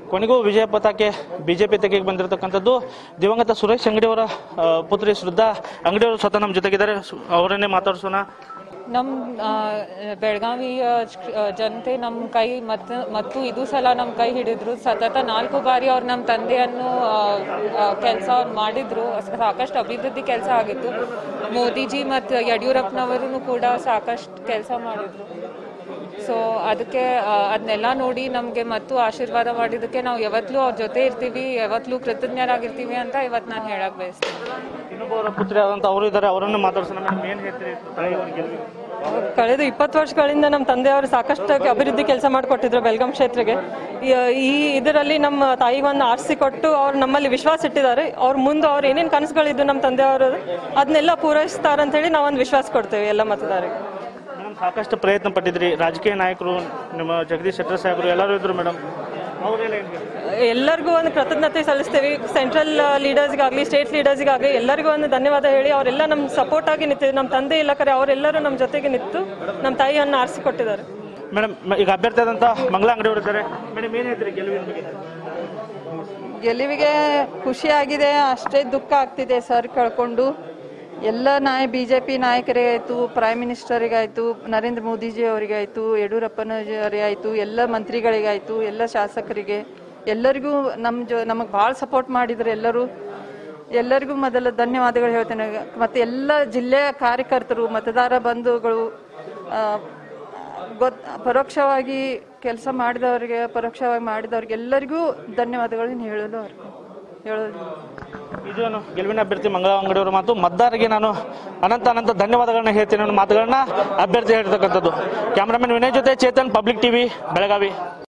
ಕೊನೆಗೂ ವಿಜಯ ಪತಾಕೆ ಬಿಜೆಪಿ ತೆಗೆಗೆ ಬಂದಿರತಕ್ಕಂಥದ್ದು ದಿವಂಗತ ಸುರೇಶ್ ಅಂಗಡಿಯವರ ಆ, ಪುತ್ರಿ ಶ್ರದ್ಧಾ ಅಂಗಡಿಯವರು ಸ್ವತಃ ನಮ್ಮ ಜೊತೆಗಿದ್ದಾರೆ ಸು- ಅವರನ್ನೇ ಮಾತಾಡ್ಸೋಣ ನಮ್ಮ ಬೆಳಗಾವಿ ಆ, ಜ- ಆ, ಜನತೆ ನಮ್ಮ ಕೈ ಮತ್ತು ಮತ್ತು ಇದು ಸಲ ನಮ್ಮ ಕೈ ಹಿಡಿದ್ರು ಸತತ ನಾಲ್ಕು ಬಾರಿ ಅವ್ರು ನಮ್ಮ ತಂದೆಯನ್ನು ಕೆಲಸ ಮಾಡಿದ್ರು ಸಾಕಷ್ಟು ಅಭಿವೃದ್ಧಿ ಕೆಲಸ ಆಗಿತ್ತು ಮೋದಿಜಿ ಮತ್ತು ಯಡಿಯೂರಪ್ಪನವರು ಕೂಡ ಸಾಕಷ್ಟು ಕೆಲಸ ಮಾಡಿದ್ರು ಸೊ ಅದಕ್ಕೆ ಅದನ್ನೆಲ್ಲ ನೋಡಿ ನಮಗೆ ಮತ್ತು ಆಶೀರ್ವಾದ ಮಾಡಿದ್ದಕ್ಕೆ ನಾವು ಯಾವತ್ತಲೂ ಅವ್ರ ಜೊತೆ ಇರ್ತೀವಿ ಯಾವತ್ತಲೂ ಕೃತಜ್ಞರಾಗಿರ್ತೀವಿ ಅಂತ ಇವತ್ತು ನಾನು ಹೇಳಕ್ ಬಯಸ್ತೀನಿ ಇನ್ನೊಬ್ಬರ ಪುತ್ರಿ ಆದಂತ ಅವರು ಇದ್ದಾರೆ ಅವರನ್ನು ಮಾತಾಡ್ಸೋಣ ಮೇಡಮ್ ಏನ್ ಹೇಳ್ತೀರಿ ತಾಯಿಯವ್ರ ಗೆಲುವಿಗೆ? ಕಳೆದ ಇಪ್ಪತ್ತು ವರ್ಷಗಳಿಂದ ನಮ್ಮ ತಂದೆಯವರು ಸಾಕಷ್ಟು ಅಭಿವೃದ್ಧಿ ಕೆಲಸ ಮಾಡಿಕೊಟ್ಟಿದ್ರು ಬೆಲ್ಗಾಂ ಕ್ಷೇತ್ರಕ್ಕೆ ಈ- ಈ ಇದರಲ್ಲಿ ನಮ್ಮ ತಾಯಿಗೊಂದು ಆರಿಸಿ ಕೊಟ್ಟು ಅವ್ರು ನಮ್ಮಲ್ಲಿ ವಿಶ್ವಾಸ ಇಟ್ಟಿದ್ದಾರೆ ಅವ್ರ ಮುಂದೆ ಅವ್ರು ಏನೇನು ಕನಸುಗಳಿದ್ದು ನಮ್ಮ ತಂದೆಯವರು ಅದನ್ನೆಲ್ಲ ಪೂರೈಸ್ತಾರೆ ಅಂತ ಹೇಳಿ ನಾವೊಂದು ವಿಶ್ವಾಸ ಕೊಡ್ತೇವೆ ಎಲ್ಲ ಮತದಾರರಿಗೆ ಮೇಡಮ್ ಸಾಕಷ್ಟು ಪ್ರಯತ್ನ ಪಟ್ಟಿದ್ರಿ ರಾಜಕೀಯ ನಾಯಕರು ನಿಮ್ಮ ಜಗದೀಶ್ ಶೆಟ್ಟರ್ ಸಾಹೇಬರು ಎಲ್ಲರೂ ಇದ್ರು ಮೇಡಮ್ ಅವರೆಲ್ಲ ಏನ್ ಹೇಳ್ತಾರೆ? ಎಲ್ಲರಿಗೂ ಒಂದು ಕೃತಜ್ಞತೆ ಸಲ್ಲಿಸ್ತೇವೆ ಸೆಂಟ್ರಲ್ ಲೀಡರ್ಸ್ಗಾಗಲಿ ಸ್ಟೇಟ್ ಲೀಡರ್ಸ್ಗಾಗಲಿ ಎಲ್ಲರಿಗೂ ಒಂದು ಧನ್ಯವಾದ ಹೇಳಿ ಅವರೆಲ್ಲ ನಮ್ಮ ಸಪೋರ್ಟ್ ಆಗಿ ನಿಂತಿದ್ರು ನಮ್ಮ ತಂದೆ ಇಲ್ಲ ಕರೆ ಅವರೆಲ್ಲರೂ ನಮ್ಮ ಜೊತೆಗೆ ನಿಂತು ನಮ್ಮ ತಾಯಿಯನ್ನು ಆರಿಸಿ ಕೊಟ್ಟಿದ್ದಾರೆ ಮೇಡಮ್ ಮ- ಈಗ ಅಭ್ಯರ್ಥಿ ಆದಂತ ಮಂಗಳ ಅಂಗಡಿಯವರು ಇದ್ದಾರೆ ಮೇಡಮ್ ಏನ್ ಹೇಳ್ತೀರಿ ಗೆಲುವಿನ ಬಗ್ಗೆ ಗೆಲುವಿಗೆ ಖುಷಿಯಾಗಿದೆ ಅಷ್ಟೇ ದುಃಖ ಆಗ್ತಿದೆ ಸರ್ ಕಳ್ಕೊಂಡು ಎಲ್ಲ ನಾಯ ಬಿ ಜೆ ಪಿ ನಾಯಕರಿಗಾಯ್ತು ಪ್ರೈಮ್ ಮಿನಿಸ್ಟರಿಗಾಯ್ತು ನರೇಂದ್ರ ಮೋದಿಜಿ ಅವರಿಗಾಯ್ತು ಯಡಿಯೂರಪ್ಪನವರಿಗಾಯ್ತು ಎಲ್ಲ ಮಂತ್ರಿಗಳಿಗಾಯ್ತು ಎಲ್ಲ ಶಾಸಕರಿಗೆ ಎಲ್ಲರಿಗೂ ನಮ್ಮ ಜೊ ನಮಗೆ ಭಾಳ ಸಪೋರ್ಟ್ ಮಾಡಿದ್ರು ಎಲ್ಲರೂ ಎಲ್ಲರಿಗೂ ಮೊದಲು ಧನ್ಯವಾದಗಳು ಹೇಳ್ತೇನೆ ಮತ್ತೆ ಎಲ್ಲ ಜಿಲ್ಲೆಯ ಕಾರ್ಯಕರ್ತರು ಮತದಾರ ಬಂಧುಗಳು ಆ, ಗೊತ್ ಪರೋಕ್ಷವಾಗಿ ಕೆಲಸ ಮಾಡಿದವರಿಗೆ ಪರೋಕ್ಷವಾಗಿ ಮಾಡಿದವ್ರಿಗೆ ಎಲ್ಲರಿಗೂ ಧನ್ಯವಾದಗಳನ್ನು ಹೇಳಲು ಅವ್ರಿಗೆ ಹೇಳೋದು ಇದು ನಾನು ಗೆಲುವಿನ ಅಭ್ಯರ್ಥಿ ಮಂಗಳ ಅಂಗಡಿಯವರ ಮಾತು ಮತದಾರರಿಗೆ ನಾನು ಅನಂತ ಅನಂತ ಧನ್ಯವಾದಗಳನ್ನ ಹೇಳ್ತೀನಿ ಅನ್ನೋ ಮಾತುಗಳನ್ನ ಅಭ್ಯರ್ಥಿ ಹೇಳ್ತಕ್ಕಂಥದ್ದು ಕ್ಯಾಮ್ರಾಮನ್ ವಿನಯ್ ಜೊತೆ ಚೇತನ್ ಪಬ್ಲಿಕ್ ಟಿವಿ ಬೆಳಗಾವಿ